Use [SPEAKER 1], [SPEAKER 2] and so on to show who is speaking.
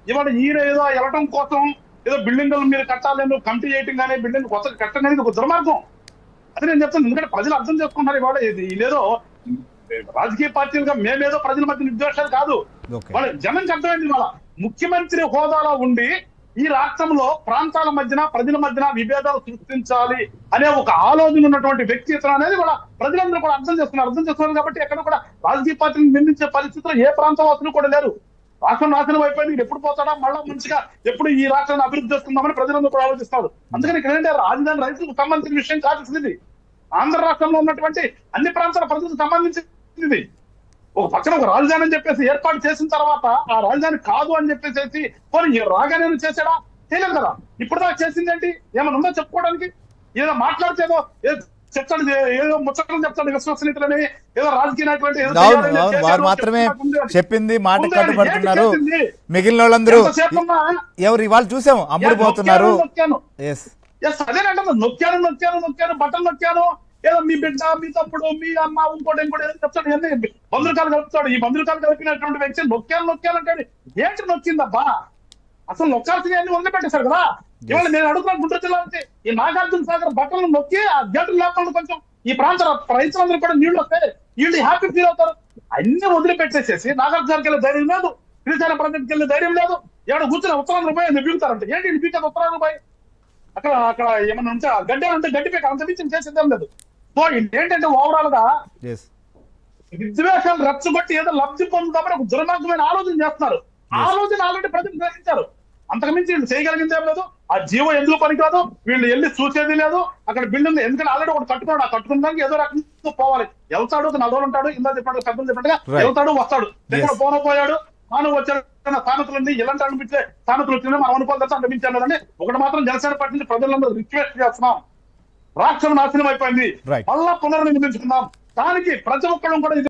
[SPEAKER 1] ఇవాళ ఈయన ఏదో వెళ్ళటం కోసం ఏదో బిల్డింగ్లు మీరు కట్టాలని కమిటీ చేయటం కానీ బిల్డింగ్ కొత్తగా కట్టడం అనేది ఒక దుర్మార్గం అది నేను చెప్తాను ఎందుకంటే ప్రజలు అర్థం చేసుకుంటున్నారు ఇవాళ ఇది ఇదేదో రాజకీయ పార్టీలుగా మేమేదో ప్రజల మధ్య నిర్దేశాలు కాదు
[SPEAKER 2] ఓకే
[SPEAKER 1] వాళ్ళ జనం అర్థమైంది వాళ్ళ ముఖ్యమంత్రి హోదాలో ఉండి ఈ రాష్ట్రంలో ప్రాంతాల మధ్యన ప్రజల మధ్యన విభేదాలు సృష్టించాలి అనే ఒక ఆలోచన ఉన్నటువంటి వ్యక్తి ఇతను అనేది కూడా ప్రజలందరూ కూడా అర్థం చేసుకున్నారు అర్థం చేసుకున్నారు కాబట్టి ఎక్కడ కూడా రాజకీయ పార్టీని నిందించే పరిస్థితిలో ఏ ప్రాంత వాసులు కూడా లేరు రాష్ట్రం నాశనం అయిపోయింది ఇది ఎప్పుడు పోతాడా మళ్ళా మంచిగా ఎప్పుడు ఈ రాష్ట్రాన్ని అభివృద్ధి చేసుకుందామని ప్రజలందరూ కూడా ఆలోచిస్తారు అందుకని ఇక్కడ ఏంటంటే రాజధాని రైతులకు సంబంధించిన విషయం కాదు ఇది ఆంధ్ర రాష్ట్రంలో ఉన్నటువంటి అన్ని ప్రాంతాల ప్రజలకు సంబంధించింది ఇది ఒక పక్కన ఒక రాజధాని అని చెప్పేసి ఏర్పాటు చేసిన తర్వాత ఆ రాజధాని కాదు అని చెప్పేసి పోనీ ఈ రాగానే చేశాడా చేయలేదు కదా ఇప్పుడు దాకా చేసింది ఏంటి ఏమైనా ఉందో చెప్పుకోవడానికి ఏదో మాట్లాడితేదో ఏదో చెప్తాడు ఏదో ముచ్చట్లు చెప్తాడు విశ్వసనీయులని ఏదో రాజకీయ నాయకులు అంటే ఏదో
[SPEAKER 2] అవును
[SPEAKER 1] చేయాలని
[SPEAKER 2] అవును
[SPEAKER 1] చేశాడు
[SPEAKER 2] వారు
[SPEAKER 1] అని
[SPEAKER 2] మాత్రమే
[SPEAKER 1] చెప్తున్నట్టు ఉంది.
[SPEAKER 2] చెప్పింది మాట
[SPEAKER 1] ఉంది.
[SPEAKER 2] కట్టుబడుతున్నారు
[SPEAKER 1] ఏంటి చేసింది?
[SPEAKER 2] మిగిలిన వాళ్ళందరూ
[SPEAKER 1] ఎంతసేపు ఉన్నా
[SPEAKER 2] ఎవరు ఇవాళ చూసాము అమ్ముడుపోతున్నారు
[SPEAKER 1] నొక్కాను, నొక్కాను
[SPEAKER 2] ఎస్
[SPEAKER 1] ఎస్ అదేనంటే నొక్కాను నొక్కాను నొక్కాను బట్టలు నొక్కాను ఏదో మీ బిడ్డ మీ తప్పుడు మీ అమ్మ ఇంకోటి ఇంకోటి ఏదో చెప్తాడు ఇవన్నీ బంధుకాలు కలుపుతాడు ఈ బంధుకాలు కలిపినటువంటి వ్యక్తి నొక్కాను నొక్కాను అంటాడు ఏంటి నొక్కిందబ్బా అసలు నొక్కాల్సిన అన్ని వదిలిపెట్టేశారు కదా ఇవాళ నేను అడుగుతున్నా గుంటూరు జిల్లా నుంచి ఈ నాగార్జున సాగర్ బట్టలను నొక్కి ఆ గేట్లు లేకుండా కొంచెం ఈ ప్రాంత రైతులందరూ కూడా నీళ్లు వస్తాయి వీళ్ళు హ్యాపీ ఫీల్ అవుతారు అన్ని వదిలిపెట్టేసేసి నాగార్జునకి వెళ్ళే ధైర్యం లేదు శ్రీశైలం ప్రాంతానికి వెళ్ళే ధైర్యం లేదు ఎవడ కూర్చొని ఉత్తరాంధ్ర పోయి బిగుతారంటే ఏంటి వీళ్ళు బీకాదు ఉత్తరాంధ్ర పోయి అక్కడ అక్కడ ఏమన్నా ఉంటే ఆ గడ్డ ఉంటే గడ్డి పీక అంత మించి చేసేదేం లేదు సో ఏంటంటే ఓవరాల్ గా
[SPEAKER 2] ఎస్
[SPEAKER 1] విద్వేషాలు రెచ్చగొట్టి ఏదో లబ్ధి పొందుతామని ఒక దుర్మార్గమైన ఆలోచన చేస్తున్నారు ఆలోచన ఆల్రెడీ ప్రజలు గ్రహించారు అంతకుమించి వీళ్ళు చేయగలిగింది ఏం లేదు ఆ జీవో ఎందుకు పనికిరాదు వీళ్ళు వెళ్ళి చూసేది లేదు అక్కడ బిల్డింగ్ ఎందుకంటే ఆల్రెడీ ఒకటి కట్టుకున్నాడు ఆ కట్టుకున్నాక ఏదో రకంగా పోవాలి వెళ్తాడు ఒక నలభై ఉంటాడు ఇందా చెప్పినట్టు పెద్దలు చెప్పినట్టుగా
[SPEAKER 2] Right.
[SPEAKER 1] వెళ్తాడు వస్తాడు ఎక్కడ
[SPEAKER 2] Yes.
[SPEAKER 1] పోన పోయాడు మానవ వచ్చాడు సామెతలన్నీ ఎలాంటి అనిపించే సామెతలు వచ్చినా మనం అనుకోవాలి అనిపించాలని ఒకటి మాత్రం జనసేన పార్టీ నుంచి ప్రజలందరూ రిక్వెస్ట్ చేస్తున్నాం రాష్ట్రం నాశనం అయిపోయింది
[SPEAKER 2] Right.
[SPEAKER 1] మళ్ళా పునర్నిర్మించుకుందాం దానికి ప్రతి ఒక్కరు కూడా ఇది